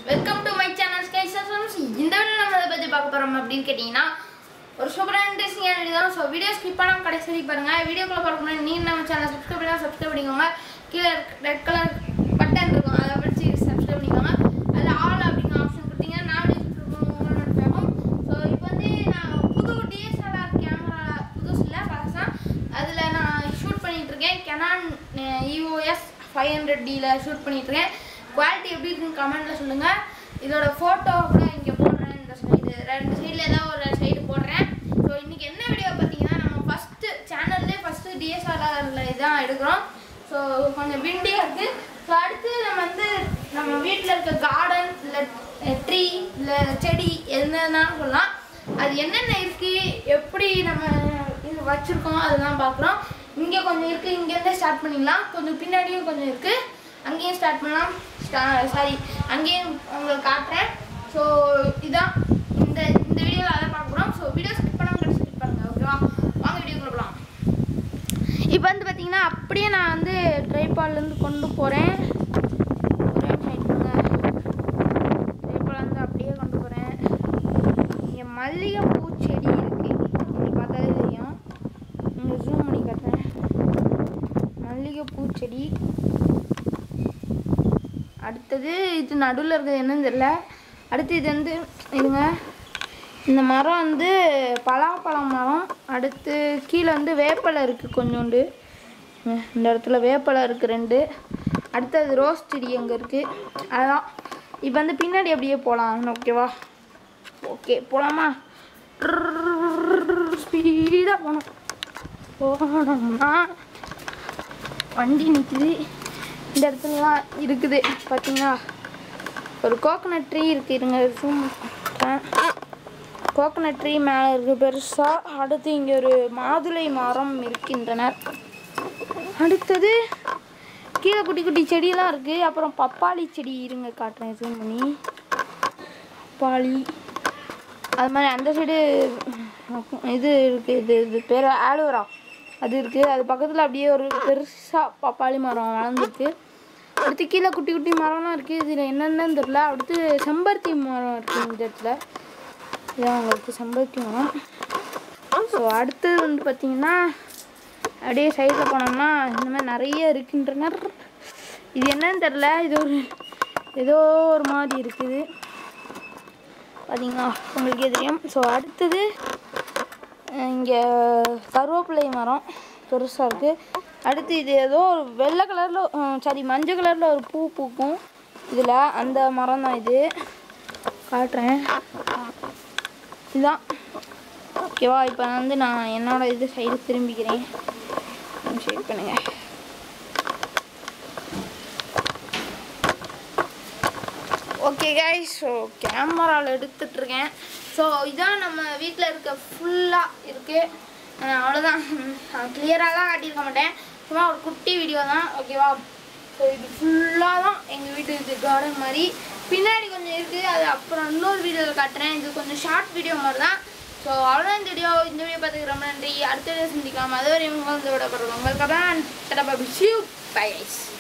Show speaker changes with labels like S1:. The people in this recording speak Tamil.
S1: welcome to my channel skies இந்த வீடியோ நம்ம எதை பற்றி பார்க்க போகிறோம் அப்படின்னு கேட்டிங்கன்னா ஒரு சூப்பரான இன்ட்ரெஸ்டிங்கான வீடியோ தான் ஸோ வீடியோ ஸ்கிப் பண்ணாமல் கடைசி வரைக்கும் பாருங்கள் வீடியோக்குள்ள பார்க்க முன்னாடி நீங்கள் நம்ம சேனல் சப்ஸ்கிரைப் பண்ணால் சப்ஸ்கிரைப் பண்ணிக்கோங்க கீழே ரெட் கலர் பட்டன் இருக்கும் அதை படிச்சு சப்ஸ்கிரைப் பண்ணிக்கோங்க அதில் ஆல் அப்படிங்கிற ஆப்ஷன் கொடுத்தீங்கன்னா நான் வீடியோ ஆகும் ஸோ இப்போ வந்து நான் புது டிஎஸ்எல்ஆர் கேமரா புதுசு இல்லை பழசா அதில் நான் ஷூட் பண்ணிட்டு இருக்கேன் கெனான் இஓஎஸ் ஃபைவ் ஹண்ட்ரட் டியில் ஷூட் பண்ணிட்டு இருக்கேன் குவாலிட்டி எப்படி இருக்குன்னு கமெண்ட்டில் சொல்லுங்கள் இதோட ஃபோட்டோ கூட இங்கே போடுறேன் இந்த சைடு ரெண்டு சைடில் ஏதாவது ஒரு சைடு போடுறேன் ஸோ இன்றைக்கி என்ன வீடியோ பார்த்தீங்கன்னா நம்ம ஃபஸ்ட்டு சேனல்லே ஃபஸ்ட்டு டிஎஸ்ஆர்ஆரில் இதான் எடுக்கிறோம் ஸோ கொஞ்சம் விண்டியாக இருக்குது ஸோ அடுத்து நம்ம வந்து நம்ம வீட்டில் இருக்க கார்டன் இல்லை ட்ரீ இல்லை செடி என்னன்னாலும் சொல்லலாம் அது என்னென்ன இருக்குது எப்படி நம்ம இது வச்சுருக்கோம் அதெல்லாம் பார்க்குறோம் இங்கே கொஞ்சம் இருக்குது இங்கேருந்தே ஸ்டார்ட் பண்ணிக்கலாம் கொஞ்சம் பின்னாடியும் கொஞ்சம் இருக்குது அங்கேயும் ஸ்டார்ட் பண்ணலாம் சாரி அங்கேயும் உங்களுக்கு காட்டுறேன் ஸோ இதான் இந்த இந்த வீடியோவில் அதை பார்க்க போகிறோம் ஸோ வீடியோ ஸ்கிப் பண்ணாமல் கடைசி ஸ்கிப் பண்ணுங்கள் ஓகேவா வாங்க வீடியோக்குள்ள போகலாம் இப்போ வந்து பார்த்தீங்கன்னா அப்படியே நான் வந்து ட்ரைபால்லேருந்து கொண்டு போகிறேன் ஒரே ட்ரைபால் வந்து அப்படியே கொண்டு போகிறேன் இங்கே மல்லிகைப்பூ செடி இருக்குது இங்கே பார்த்தாலே தெரியும் இங்கே ஜூம் பண்ணி காட்டுறேன் மல்லிகைப்பூ செடி அடுத்தது இது நடுவில் இருக்கிறது என்னன்னு தெரியல அடுத்து இது வந்து இருங்க இந்த மரம் வந்து பலாப்பழம் மரம் அடுத்து கீழே வந்து வேப்பலை இருக்குது கொஞ்சோண்டு இங்க இந்த இடத்துல வேப்பலை இருக்குது ரெண்டு அடுத்தது ரோஸ் செடி அங்கே இருக்குது அதான் இப்போ வந்து பின்னாடி அப்படியே போகலாம் ஓகேவா ஓகே போகலாமா ஸ்பீடாக போகணும் போனோம்னா வண்டி நிற்குது இந்த இடத்துலலாம் இருக்குது பார்த்தீங்களா ஒரு கோகனட் ட்ரீ இருக்குது இருங்க ஜூம் கோகனட் ட்ரீ மேலே இருக்குது பெருசாக அடுத்து இங்கே ஒரு மாதுளை மரம் இருக்கின்றனர் அடுத்தது கீழே குட்டி குட்டி செடியெல்லாம் இருக்குது அப்புறம் பப்பாளி செடி இருங்க காட்டுறேன் ஜூம் பண்ணி பப்பாளி அது மாதிரி அந்த சைடு இது இருக்குது இது இது பேர் ஆலோரா அது இருக்குது அது பக்கத்தில் அப்படியே ஒரு பெருசாக பப்பாளி மரம் வளர்ந்துருக்கு அடுத்து கீழே குட்டி குட்டி மரம்லாம் இருக்குது இதில் என்னென்னு தெரில அடுத்து செம்பருத்தி மரம் இருக்குது இந்த இடத்துல இதான் உங்களுக்கு செம்பருத்தி மரம் ஸோ அடுத்தது வந்து பார்த்திங்கன்னா அப்படியே சைடில் போனோம்னா இந்த மாதிரி நிறைய இருக்கின்றனர் இது என்னன்னு தெரில இது ஒரு ஏதோ ஒரு மாதிரி இருக்குது பார்த்தீங்களா உங்களுக்கே தெரியும் ஸோ அடுத்தது இங்கே கருவேப்பிலை மரம் பெருசாக இருக்குது அடுத்து இது ஏதோ ஒரு வெள்ளை கலரில் சாரி மஞ்சள் கலரில் ஒரு பூ பூக்கும் இதில் அந்த மரம் தான் இது காட்டுறேன் இதுதான் ஓகேவா இப்போ வந்து நான் என்னோட இது சைடு திரும்பிக்கிறேன் ஷேர் பண்ணுங்க ஓகே கைஸ் ஸோ கேமராவில் எடுத்துட்ருக்கேன் ஸோ இதான் நம்ம வீட்டில் இருக்க ஃபுல்லாக இருக்குது அவ்வளோதான் கிளியராகலாம் காட்டியிருக்க மாட்டேன் சும்மா ஒரு குட்டி வீடியோ தான் ஓகேவா ஸோ இது ஃபுல்லாக தான் எங்கள் வீட்டு இது கார்டன் மாதிரி பின்னாடி கொஞ்சம் இருக்குது அது அப்புறம் இன்னொரு வீடியோவில் காட்டுறேன் இது கொஞ்சம் ஷார்ட் வீடியோ மாதிரி தான் ஸோ அவ்வளோதான் இந்த வீடியோ இந்த வீடியோ பார்த்துக்கு ரொம்ப நன்றி அடுத்த வீடியோ சந்திக்கலாம் அதுவரை உங்கள் வந்து விட உங்களுக்கு அப்புறம் டடா பாபி சியூ பை கைஸ்